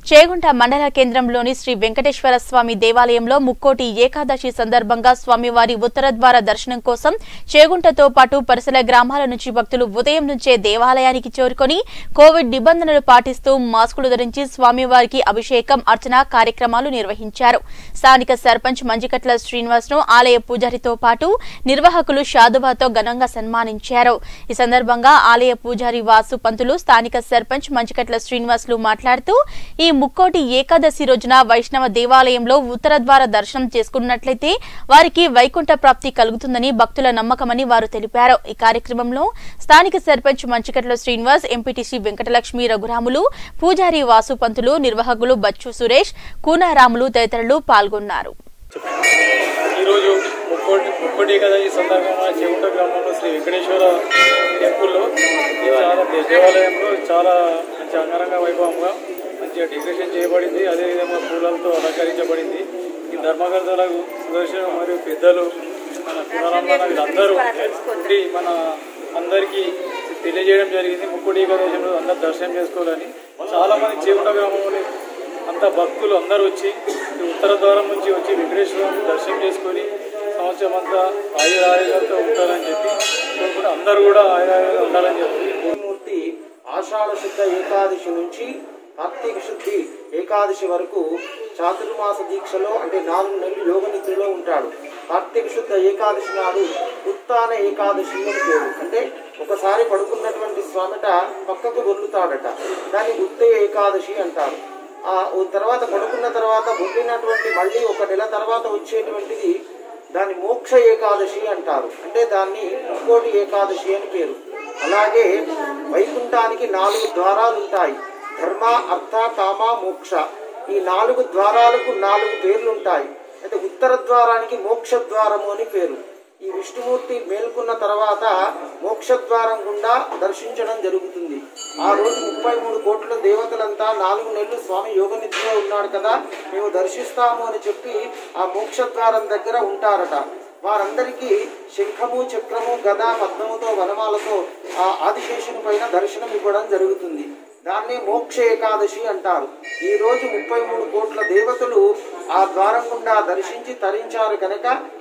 చేగుంట మండల కేంద్రంలోని శ్రీ వెంకటేశ్వర స్వామి దేవాలయంలో ముక్కోటి ఏకాదశి సందర్భంగా స్వామివారి ఉత్తరద్వార దర్శనం కోసం చేగుంటతో పాటు పరిసర గ్రామాల నుంచి భక్తులు ఉదయం నుంచే దేవాలయానికి చేరుకొని కోవిడ్ నిబంధనలు పాటిస్తూ మాస్కులు ధరించి స్వామివారికి అభిషేకం అర్చన కార్యక్రమాలు నిర్వహించారు స్థానిక సర్పంచ్ మంజికట్ల శ్రీనివాస్ ను ఆలయ పూజారితో పాటు నిర్వాహకులు షాదుబాతో ఘనంగా సన్మానించారు ఈ సందర్భంగా ఆలయ పూజారి వాసు పంతులు స్థానిక సర్పంచ్ మంచికట్ల శ్రీనివాసులు మాట్లాడుతూ ఈ ముక్కోటి ఏకాదశి రోజున వైష్ణవ దేవాలయంలో ఉత్తర ద్వార దర్శనం చేసుకున్నట్లయితే వారికి వైకుంఠ ప్రాప్తి కలుగుతుందని భక్తుల నమ్మకమని వారు తెలిపారు ఈ కార్యక్రమంలో స్థానిక సర్పంచ్ మంచికట్ల శ్రీనివాస్ ఎంపీటీసీ వెంకటలక్ష్మి రఘురాములు పూజారి వాసు పంతులు నిర్వాహకులు బచ్చు సురేష్ కూనారాములు తదితరులు పాల్గొన్నారు ఈరోజు ముక్కోటి ముక్కోటి కదా ఈ సందర్భంగా చెగుంట గ్రామంలో శ్రీ వెంకటేశ్వర టెంపుల్లో చాలా దే- దేవాలయంలో చాలా మంచి అంగరంగ వైభవంగా మంచిగా డెకరేషన్ చేయబడింది అదేవిధంగా పూలలతో అలంకరించబడింది ఈ ధర్మకర్తలకు సుదర్శన మరియు పెద్దలు మన పునరామణ వీళ్ళందరూ ఉండి మన అందరికీ తెలియజేయడం జరిగింది ముక్కోటి ఏకాదశంలో అందరూ దర్శనం చేసుకోవాలని చాలా మంది చేగుంట గ్రామంలో అంత భక్తులు అందరూ వచ్చి ఈ ఉత్తర ద్వారం నుంచి వచ్చి వెంకటేశ్వరుని దర్శనం చేసుకొని సంవత్సరం అంతా ఆయురాయులతో ఉంటారని చెప్పి కోరుకుంటూ అందరూ కూడా ఆయురాయులు ఉండాలని చెప్పి మూర్తి ఆషాఢ శుద్ధ ఏకాదశి నుంచి కార్తీక శుద్ధి ఏకాదశి వరకు చాతుర్మాస దీక్షలో అంటే నాలుగు నెలలు యోగ నిద్రలో ఉంటాడు కార్తీక శుద్ధ ఏకాదశి నాడు ఉత్తాన ఏకాదశి అని పేరు అంటే ఒకసారి పడుకున్నటువంటి స్వామిట పక్కకు దొర్లుతాడట దాన్ని ఉత్తే ఏకాదశి అంటారు ఆ ఓ తర్వాత పడుకున్న తర్వాత బొబ్బినటువంటి మళ్ళీ ఒక నెల తర్వాత వచ్చేటువంటిది దాని మోక్ష ఏకాదశి అంటారు అంటే దాన్ని ముక్కోటి ఏకాదశి అని పేరు అలాగే వైకుంఠానికి నాలుగు ద్వారాలు ఉంటాయి ధర్మ అర్థ కామ మోక్ష ఈ నాలుగు ద్వారాలకు నాలుగు పేర్లు ఉంటాయి అయితే ఉత్తర ద్వారానికి మోక్ష ద్వారము అని పేరు ఈ విష్ణుమూర్తి మేల్కొన్న తర్వాత మోక్షద్వారం గుండా దర్శించడం జరుగుతుంది ఆ రోజు ముప్పై మూడు కోట్ల దేవతలంతా నాలుగు నెలలు స్వామి యోగ నిద్రలో ఉన్నాడు కదా మేము దర్శిస్తాము అని చెప్పి ఆ మోక్షద్వారం దగ్గర ఉంటారట వారందరికీ శంఖము చక్రము గద పద్మముతో వనమాలతో ఆ ఆదిశేషుని పైన దర్శనం ఇవ్వడం జరుగుతుంది దాన్నే మోక్ష ఏకాదశి అంటారు ఈ రోజు ముప్పై మూడు కోట్ల దేవతలు ఆ ద్వారం గుండా దర్శించి తరించారు కనుక